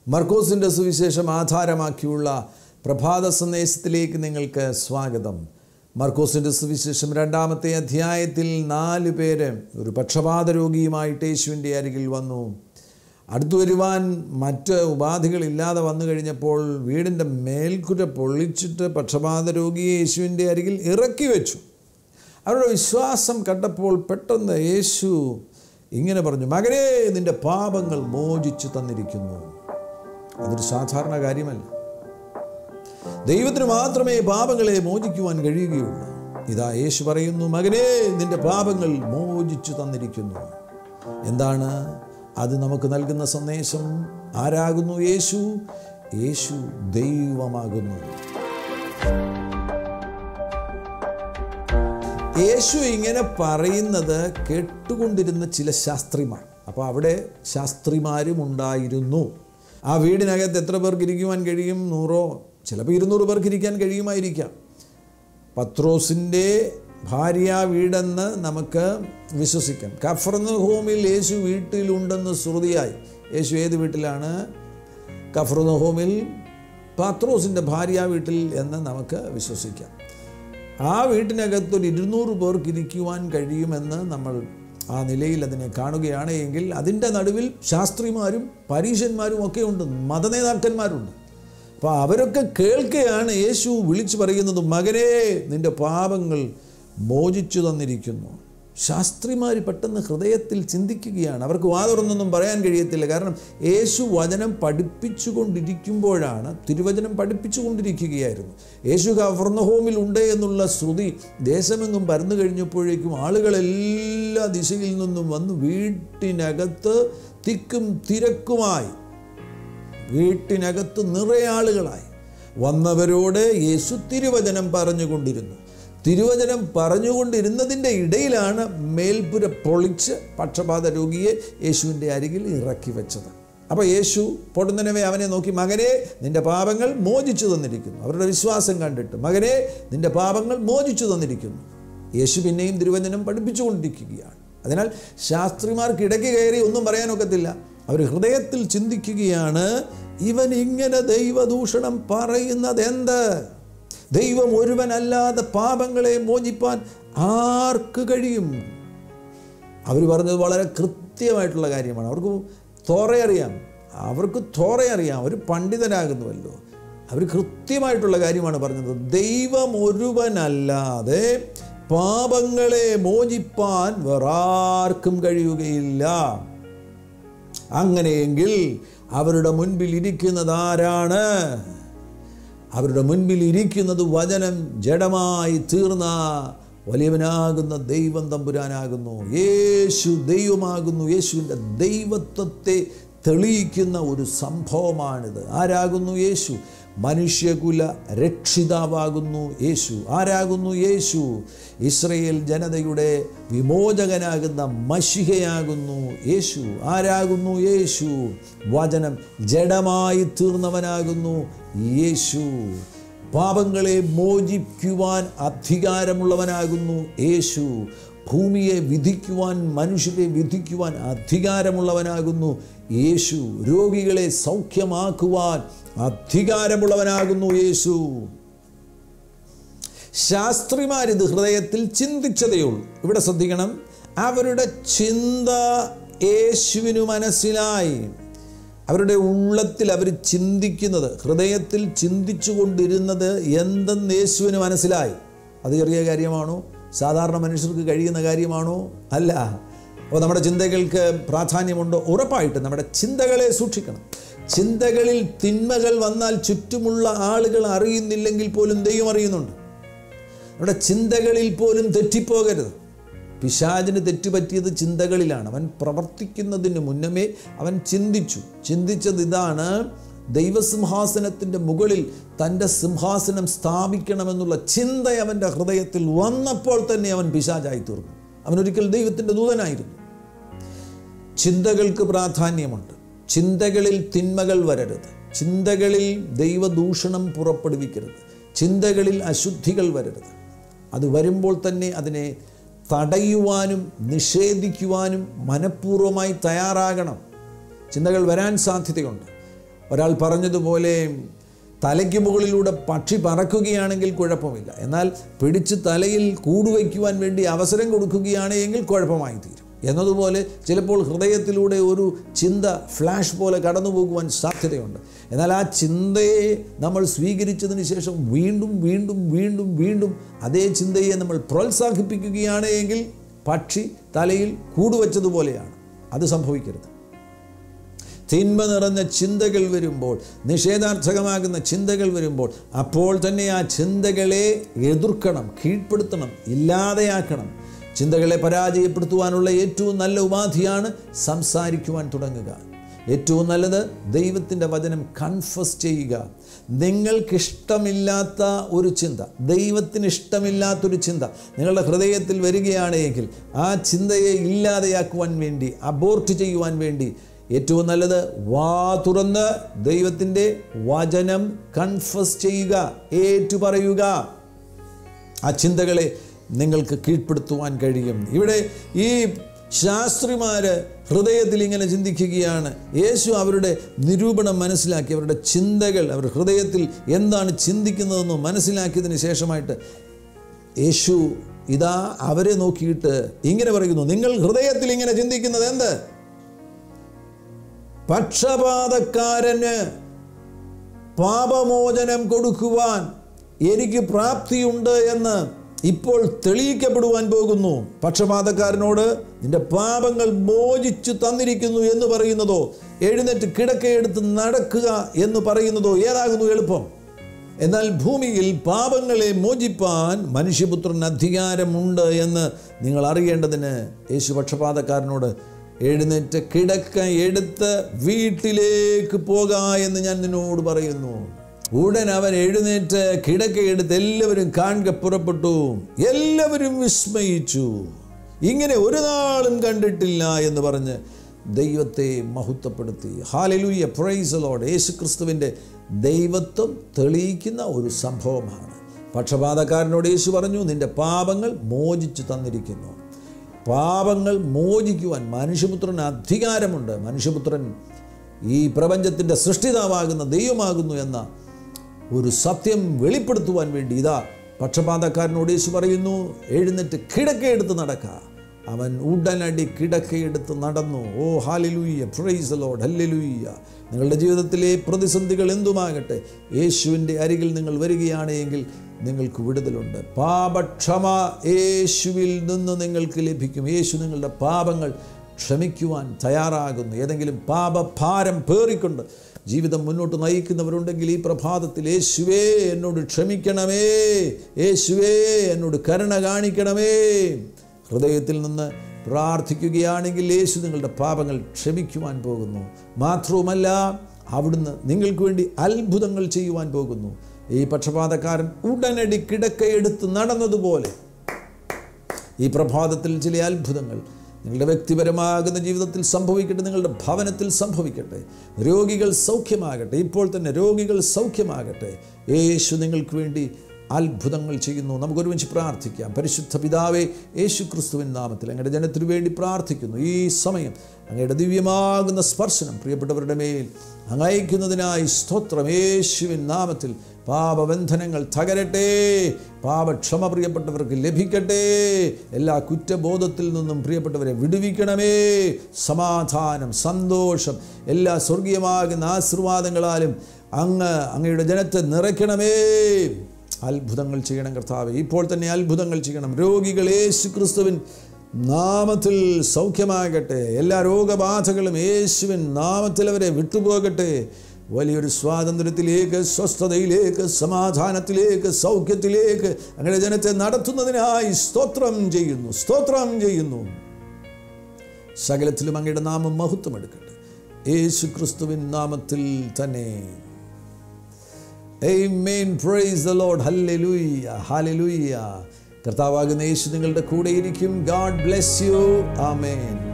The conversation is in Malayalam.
മർക്കോസിൻ്റെ സുവിശേഷം ആധാരമാക്കിയുള്ള പ്രഭാത സന്ദേശത്തിലേക്ക് നിങ്ങൾക്ക് സ്വാഗതം മർക്കോസിൻ്റെ സുവിശേഷം രണ്ടാമത്തെ അധ്യായത്തിൽ നാല് പേര് ഒരു പക്ഷപാത രോഗിയുമായിട്ട് യേശുവിൻ്റെ അരികിൽ വന്നു അടുത്തു വരുവാൻ മറ്റ് ഉപാധികളില്ലാതെ വന്നു കഴിഞ്ഞപ്പോൾ വീടിൻ്റെ മേൽക്കുര പൊള്ളിച്ചിട്ട് പക്ഷപാത രോഗിയെ യേശുവിൻ്റെ അരികിൽ ഇറക്കി വെച്ചു അവരുടെ വിശ്വാസം കണ്ടപ്പോൾ പെട്ടെന്ന് യേശു ഇങ്ങനെ പറഞ്ഞു മകനെ നിന്റെ പാപങ്ങൾ മോചിച്ചു തന്നിരിക്കുന്നു അതൊരു സാധാരണ കാര്യമല്ല ദൈവത്തിന് മാത്രമേ പാപങ്ങളെ മോചിക്കുവാൻ കഴിയുകയുള്ളൂ ഇതാ യേശു പറയുന്നു മകനെ നിന്റെ പാപങ്ങൾ മോചിച്ചു തന്നിരിക്കുന്നു എന്താണ് അത് നമുക്ക് നൽകുന്ന സന്ദേശം ആരാകുന്നു യേശു യേശു ദൈവമാകുന്നു യേശു ഇങ്ങനെ പറയുന്നത് കേട്ടുകൊണ്ടിരുന്ന ചില ശാസ്ത്രിമാർ അപ്പോൾ അവിടെ ശാസ്ത്രിമാരും ഉണ്ടായിരുന്നു ആ വീടിനകത്ത് എത്ര പേർക്ക് ഇരിക്കുവാൻ കഴിയും നൂറോ ചിലപ്പോൾ ഇരുന്നൂറ് പേർക്ക് ഇരിക്കാൻ കഴിയുമായിരിക്കാം പത്രോസിൻ്റെ ഭാര്യ വീടെന്ന് നമുക്ക് വിശ്വസിക്കാം കഫർന്ന് ഹോമിൽ യേശു വീട്ടിലുണ്ടെന്ന് ശ്രുതിയായി യേശു ഏത് വീട്ടിലാണ് കഫർന്ന് ഹോമിൽ പത്രോസിൻ്റെ ഭാര്യ വീട്ടിൽ എന്ന് നമുക്ക് വിശ്വസിക്കാം ആ വീട്ടിനകത്ത് ഒരു ഇരുന്നൂറ് പേർക്ക് ഇരിക്കുവാൻ കഴിയുമെന്ന് നമ്മൾ ആ നിലയിൽ അതിനെ കാണുകയാണ് എങ്കിൽ അതിൻ്റെ നടുവിൽ ശാസ്ത്രിമാരും പരീശന്മാരും ഒക്കെ ഉണ്ട് മതനേതാക്കന്മാരുണ്ട് അപ്പോൾ അവരൊക്കെ കേൾക്കുകയാണ് യേശു വിളിച്ചു പറയുന്നത് മകനെ നിൻ്റെ പാപങ്ങൾ മോചിച്ചു തന്നിരിക്കുന്നു ശാസ്ത്രിമാർ പെട്ടെന്ന് ഹൃദയത്തിൽ ചിന്തിക്കുകയാണ് അവർക്ക് വാതുറന്നൊന്നും പറയാൻ കഴിയത്തില്ല കാരണം യേശു വചനം പഠിപ്പിച്ചുകൊണ്ടിരിക്കുമ്പോഴാണ് തിരുവചനം പഠിപ്പിച്ചുകൊണ്ടിരിക്കുകയായിരുന്നു യേശു കവർണഹോമിൽ ഉണ്ട് എന്നുള്ള ശ്രുതി ദേശമെങ്ങും പരന്നു കഴിഞ്ഞപ്പോഴേക്കും ആളുകളെല്ലാ ദിശയിൽ നിന്നും വന്ന് വീട്ടിനകത്ത് തിക്കും തിരക്കുമായി വീട്ടിനകത്ത് നിറയെ ആളുകളായി വന്നവരോട് യേശു തിരുവചനം പറഞ്ഞുകൊണ്ടിരുന്നു തിരുവചനം പറഞ്ഞുകൊണ്ടിരുന്നതിൻ്റെ ഇടയിലാണ് മേൽപ്പുര പൊളിച്ച് പക്ഷപാത രോഗിയെ യേശുവിൻ്റെ അരികിൽ ഇറക്കി വെച്ചത് അപ്പോൾ യേശു പൊടുന്നനവെ അവനെ നോക്കി മകനെ നിൻ്റെ പാപങ്ങൾ മോചിച്ചു തന്നിരിക്കുന്നു അവരുടെ വിശ്വാസം കണ്ടിട്ട് മകനെ നിൻ്റെ പാപങ്ങൾ മോചിച്ചു തന്നിരിക്കുന്നു യേശു പിന്നെയും തിരുവചനം പഠിപ്പിച്ചുകൊണ്ടിരിക്കുകയാണ് അതിനാൽ ശാസ്ത്രിമാർക്ക് ഇടയ്ക്ക് കയറി ഒന്നും പറയാനൊക്കത്തില്ല അവർ ഹൃദയത്തിൽ ചിന്തിക്കുകയാണ് ഇവൻ ഇങ്ങനെ ദൈവദൂഷണം പറയുന്നത് എന്ത് ദൈവം ഒരുവനല്ലാതെ പാപങ്ങളെ മോചിപ്പാൻ ആർക്ക് കഴിയും അവർ പറഞ്ഞത് വളരെ കൃത്യമായിട്ടുള്ള കാര്യമാണ് അവർക്ക് തോറയറിയാം അവർക്ക് തോറയറിയാം അവർ പണ്ഡിതനാകുന്നുവല്ലോ അവർ കൃത്യമായിട്ടുള്ള കാര്യമാണ് പറഞ്ഞത് ദൈവം ഒരുവനല്ലാതെ പാപങ്ങളെ മോചിപ്പാൻ വേറാർക്കും കഴിയുകയില്ല അങ്ങനെയെങ്കിൽ അവരുടെ മുൻപിൽ ഇരിക്കുന്നത് ആരാണ് അവരുടെ മുൻപിൽ ഇരിക്കുന്നത് വചനം ജഡമായി തീർന്ന വലിയവനാകുന്ന ദൈവം തമ്പുരാനാകുന്നു യേശു ദൈവമാകുന്നു യേശുവിൻ്റെ ദൈവത്വത്തെ തെളിയിക്കുന്ന ഒരു സംഭവമാണിത് ആരാകുന്നു യേശു മനുഷ്യകുല രക്ഷിതാവാകുന്നു യേശു ആരാകുന്നു യേശു ഇസ്രയേൽ ജനതയുടെ വിമോചകനാകുന്ന മഷിഹയാകുന്നു യേശു ആരാകുന്നു യേശു വചനം ജഡമായി തീർന്നവനാകുന്നു യേശു പാപങ്ങളെ മോചിക്കുവാൻ അധികാരമുള്ളവനാകുന്നു യേശു ഭൂമിയെ വിധിക്കുവാൻ മനുഷ്യരെ വിധിക്കുവാൻ അധികാരമുള്ളവനാകുന്നു യേശു രോഗികളെ സൗഖ്യമാക്കുവാൻ അധികാരമുള്ളവനാകുന്നു യേശു ശാസ്ത്രിമാരിത് ഹൃദയത്തിൽ ചിന്തിച്ചതേയുള്ളൂ ഇവിടെ ശ്രദ്ധിക്കണം അവരുടെ ചിന്ത യേശുവിനു മനസ്സിലായി അവരുടെ ഉള്ളത്തിൽ അവർ ചിന്തിക്കുന്നത് ഹൃദയത്തിൽ ചിന്തിച്ചു കൊണ്ടിരുന്നത് എന്തെന്ന് യേശുവിന് മനസ്സിലായി അത് ചെറിയ കാര്യമാണോ സാധാരണ മനുഷ്യർക്ക് കഴിയുന്ന കാര്യമാണോ അല്ല അപ്പോൾ നമ്മുടെ ചിന്തകൾക്ക് പ്രാധാന്യമുണ്ടോ ഉറപ്പായിട്ടും നമ്മുടെ ചിന്തകളെ സൂക്ഷിക്കണം ചിന്തകളിൽ തിന്മകൾ വന്നാൽ ചുറ്റുമുള്ള ആളുകൾ അറിയുന്നില്ലെങ്കിൽ പോലും ദൈവം അറിയുന്നുണ്ട് നമ്മുടെ ചിന്തകളിൽ പോലും തെറ്റിപ്പോകരുത് പിശാചിന് തെറ്റുപറ്റിയത് ചിന്തകളിലാണ് അവൻ പ്രവർത്തിക്കുന്നതിന് മുന്നമേ അവൻ ചിന്തിച്ചു ചിന്തിച്ചത് ഇതാണ് ദൈവസിംഹാസനത്തിൻ്റെ മുകളിൽ തൻ്റെ സിംഹാസനം സ്ഥാപിക്കണമെന്നുള്ള ചിന്ത അവൻ്റെ ഹൃദയത്തിൽ വന്നപ്പോൾ തന്നെ അവൻ പിശാചായി തീർന്നു അവനൊരിക്കൽ ദൈവത്തിൻ്റെ ദൂതനായിരുന്നു ചിന്തകൾക്ക് പ്രാധാന്യമുണ്ട് ചിന്തകളിൽ തിന്മകൾ വരരുത് ചിന്തകളിൽ ദൈവദൂഷണം പുറപ്പെടുവിക്കരുത് ചിന്തകളിൽ അശുദ്ധികൾ വരരുത് അത് വരുമ്പോൾ തന്നെ അതിനെ തടയുവാനും നിഷേധിക്കുവാനും മനഃപൂർവ്വമായി തയ്യാറാകണം ചിന്തകൾ വരാൻ സാധ്യതയുണ്ട് ഒരാൾ പറഞ്ഞതുപോലെ തലയ്ക്ക് മുകളിലൂടെ പക്ഷി പറക്കുകയാണെങ്കിൽ കുഴപ്പമില്ല എന്നാൽ പിടിച്ച് തലയിൽ കൂടുവയ്ക്കുവാൻ വേണ്ടി അവസരം കൊടുക്കുകയാണ് എങ്കിൽ കുഴപ്പമായി തീരും എന്നതുപോലെ ചിലപ്പോൾ ഹൃദയത്തിലൂടെ ഒരു ചിന്ത ഫ്ലാഷ് പോലെ കടന്നു പോകുവാൻ സാധ്യതയുണ്ട് എന്നാൽ ആ ചിന്തയെ നമ്മൾ സ്വീകരിച്ചതിന് ശേഷം വീണ്ടും വീണ്ടും വീണ്ടും വീണ്ടും അതേ ചിന്തയെ നമ്മൾ പ്രോത്സാഹിപ്പിക്കുകയാണ് എങ്കിൽ പക്ഷി തലയിൽ കൂടുവച്ചതുപോലെയാണ് അത് സംഭവിക്കരുത് തിന്മ നിറഞ്ഞ ചിന്തകൾ വരുമ്പോൾ നിഷേധാർത്ഥകമാകുന്ന ചിന്തകൾ വരുമ്പോൾ അപ്പോൾ തന്നെ ആ ചിന്തകളെ എതിർക്കണം കീഴ്പ്പെടുത്തണം ഇല്ലാതെയാക്കണം ചിന്തകളെ പരാജയപ്പെടുത്തുവാനുള്ള ഏറ്റവും നല്ല ഉപാധിയാണ് സംസാരിക്കുവാൻ തുടങ്ങുക ഏറ്റവും നല്ലത് ദൈവത്തിൻ്റെ വചനം കൺഫസ് ചെയ്യുക നിങ്ങൾക്കിഷ്ടമില്ലാത്ത ഒരു ചിന്ത ദൈവത്തിന് ഇഷ്ടമില്ലാത്തൊരു ചിന്ത നിങ്ങളുടെ ഹൃദയത്തിൽ വരികയാണെങ്കിൽ ആ ചിന്തയെ ഇല്ലാതെയാക്കുവാൻ വേണ്ടി അബോർട്ട് ചെയ്യുവാൻ വേണ്ടി ഏറ്റവും നല്ലത് വാ തുറന്ന് ദൈവത്തിൻ്റെ വചനം കൺഫസ് ചെയ്യുക ഏറ്റുപറയുക ആ ചിന്തകളെ നിങ്ങൾക്ക് കീഴ്പ്പെടുത്തുവാൻ കഴിയും ഇവിടെ ഈ ശാസ്ത്രിമാർ ഹൃദയത്തിൽ ഇങ്ങനെ ചിന്തിക്കുകയാണ് യേശു അവരുടെ നിരൂപണം മനസ്സിലാക്കി അവരുടെ ചിന്തകൾ അവർ ഹൃദയത്തിൽ എന്താണ് ചിന്തിക്കുന്നതെന്ന് മനസ്സിലാക്കിയതിന് ശേഷമായിട്ട് യേശു ഇതാ അവരെ നോക്കിയിട്ട് ഇങ്ങനെ പറയുന്നു നിങ്ങൾ ഹൃദയത്തിൽ ഇങ്ങനെ ചിന്തിക്കുന്നത് എന്ത് പക്ഷപാതക്കാരന് പാപമോചനം കൊടുക്കുവാൻ എനിക്ക് പ്രാപ്തിയുണ്ട് എന്ന് ഇപ്പോൾ തെളിയിക്കപ്പെടുവാൻ പോകുന്നു പക്ഷപാതക്കാരനോട് നിന്റെ പാപങ്ങൾ മോചിച്ചു തന്നിരിക്കുന്നു എന്ന് പറയുന്നതോ എഴുന്നേറ്റ് കിടക്കയെടുത്ത് നടക്കുക എന്ന് പറയുന്നതോ ഏതാകുന്നു എളുപ്പം എന്നാൽ ഭൂമിയിൽ പാപങ്ങളെ മോചിപ്പാൻ മനുഷ്യപുത്രന് അധികാരമുണ്ട് എന്ന് നിങ്ങൾ അറിയേണ്ടതിന് യേശു പക്ഷപാതക്കാരനോട് എഴുന്നേറ്റ് കിടക്ക എടുത്ത് വീട്ടിലേക്ക് പോക എന്ന് ഞാൻ നിന്നോട് പറയുന്നു ഉടൻ അവൻ എഴുന്നേറ്റ് കിടക്കയെടുത്ത് എല്ലാവരും കാണുക പുറപ്പെട്ടു എല്ലാവരും വിസ്മയിച്ചു ഇങ്ങനെ ഒരു നാളും കണ്ടിട്ടില്ല എന്ന് പറഞ്ഞ് ദൈവത്തെ മഹത്വപ്പെടുത്തി ഹാലലൂയ പ്രൈസ് ലോഡ് യേശു ക്രിസ്തുവിൻ്റെ ദൈവത്വം തെളിയിക്കുന്ന ഒരു സംഭവമാണ് പക്ഷപാതക്കാരനോട് യേശു പറഞ്ഞു നിന്റെ പാപങ്ങൾ മോചിച്ചു തന്നിരിക്കുന്നു പാപങ്ങൾ മോചിക്കുവാൻ മനുഷ്യപുത്രന് അധികാരമുണ്ട് മനുഷ്യപുത്രൻ ഈ പ്രപഞ്ചത്തിൻ്റെ സൃഷ്ടിതാവാകുന്ന ദൈവമാകുന്നു എന്ന ഒരു സത്യം വെളിപ്പെടുത്തുവാൻ വേണ്ടി ഇതാ പക്ഷപാതക്കാരനോട് യേശു പറയുന്നു എഴുന്നേറ്റ് കിടക്കയെടുത്ത് നടക്ക അവൻ ഉടനടി കിടക്കയെടുത്ത് നടന്നു oh hallelujah praise Lord hallelujah നിങ്ങളുടെ ജീവിതത്തിലെ പ്രതിസന്ധികൾ എന്തുമാകട്ടെ യേശുവിൻ്റെ അരികിൽ നിങ്ങൾ വരികയാണ് എങ്കിൽ നിങ്ങൾക്ക് വിടുതലുണ്ട് പാപക്ഷമ യേശുവിൽ നിന്ന് നിങ്ങൾക്ക് ലഭിക്കും യേശു നിങ്ങളുടെ പാപങ്ങൾ ക്ഷമിക്കുവാൻ തയ്യാറാകുന്നു ഏതെങ്കിലും പാപഭാരം പേറിക്കൊണ്ട് ജീവിതം മുന്നോട്ട് നയിക്കുന്നവരുണ്ടെങ്കിൽ ഈ പ്രഭാതത്തിൽ യേശുവേ എന്നോട് ക്ഷമിക്കണമേ യേശുവേ എന്നോട് കരുണ കാണിക്കണമേ ഹൃദയത്തിൽ നിന്ന് പ്രാർത്ഥിക്കുകയാണെങ്കിൽ യേശു നിങ്ങളുടെ പാപങ്ങൾ ക്ഷമിക്കുവാൻ പോകുന്നു മാത്രവുമല്ല അവിടുന്ന് നിങ്ങൾക്ക് വേണ്ടി അത്ഭുതങ്ങൾ ചെയ്യുവാൻ പോകുന്നു ഈ പക്ഷപാതക്കാരൻ ഉടനടി കിടക്കയെടുത്ത് നടന്നതുപോലെ ഈ പ്രഭാതത്തിൽ ചില അത്ഭുതങ്ങൾ നിങ്ങളുടെ വ്യക്തിപരമാകുന്ന ജീവിതത്തിൽ സംഭവിക്കട്ടെ നിങ്ങളുടെ ഭവനത്തിൽ സംഭവിക്കട്ടെ രോഗികൾ സൗഖ്യമാകട്ടെ ഇപ്പോൾ തന്നെ രോഗികൾ സൗഖ്യമാകട്ടെ യേശു നിങ്ങൾക്ക് വേണ്ടി അത്ഭുതങ്ങൾ ചെയ്യുന്നു നമുക്കൊരുമിച്ച് പ്രാർത്ഥിക്കാം പരിശുദ്ധ പിതാവേ യേശു ക്രിസ്തുവിൻ നാമത്തിൽ അങ്ങയുടെ ജനത്തിനു വേണ്ടി പ്രാർത്ഥിക്കുന്നു ഈ സമയം അങ്ങയുടെ ദിവ്യമാകുന്ന സ്പർശനം പ്രിയപ്പെട്ടവരുടെ മേൽ അങ്ങയക്കുന്നതിനായി സ്തോത്രം യേശുവിൻ നാമത്തിൽ പാപബന്ധനങ്ങൾ തകരട്ടെ പാപക്ഷമ പ്രിയപ്പെട്ടവർക്ക് ലഭിക്കട്ടെ എല്ലാ കുറ്റബോധത്തിൽ നിന്നും പ്രിയപ്പെട്ടവരെ വിടുവിക്കണമേ സമാധാനം സന്തോഷം എല്ലാ സ്വർഗീയമാകുന്ന ആശീർവാദങ്ങളാലും അങ്ങ് അങ്ങയുടെ ജനത്തെ നിറയ്ക്കണമേ അത്ഭുതങ്ങൾ ചെയ്യണം കർത്താവ് ഇപ്പോൾ തന്നെ അത്ഭുതങ്ങൾ ചെയ്യണം രോഗികൾ യേശു ക്രിസ്തുവിൻ നാമത്തിൽ സൗഖ്യമാകട്ടെ എല്ലാ രോഗബാധകളും യേശുവിൻ നാമത്തിൽ അവരെ വിട്ടുപോകട്ടെ വലിയൊരു സ്വാതന്ത്ര്യത്തിലേക്ക് സ്വസ്ഥതയിലേക്ക് സമാധാനത്തിലേക്ക് സൗഖ്യത്തിലേക്ക് അങ്ങനെ ജനത്തെ നടത്തുന്നതിനായി സ്തോത്രം ചെയ്യുന്നു സ്തോത്രം ചെയ്യുന്നു സകലത്തിലും അങ്ങയുടെ നാമം മഹത്വം എടുക്കട്ടെ യേശു ക്രിസ്തുവിൻ നാമത്തിൽ തന്നെ Amen. Praise the Lord. Hallelujah. Hallelujah. കർത്താവാകുന്ന യേശു നിങ്ങളുടെ കൂടെയിരിക്കും ഗാഡ് ബ്ലെസ് യു ആമേൻ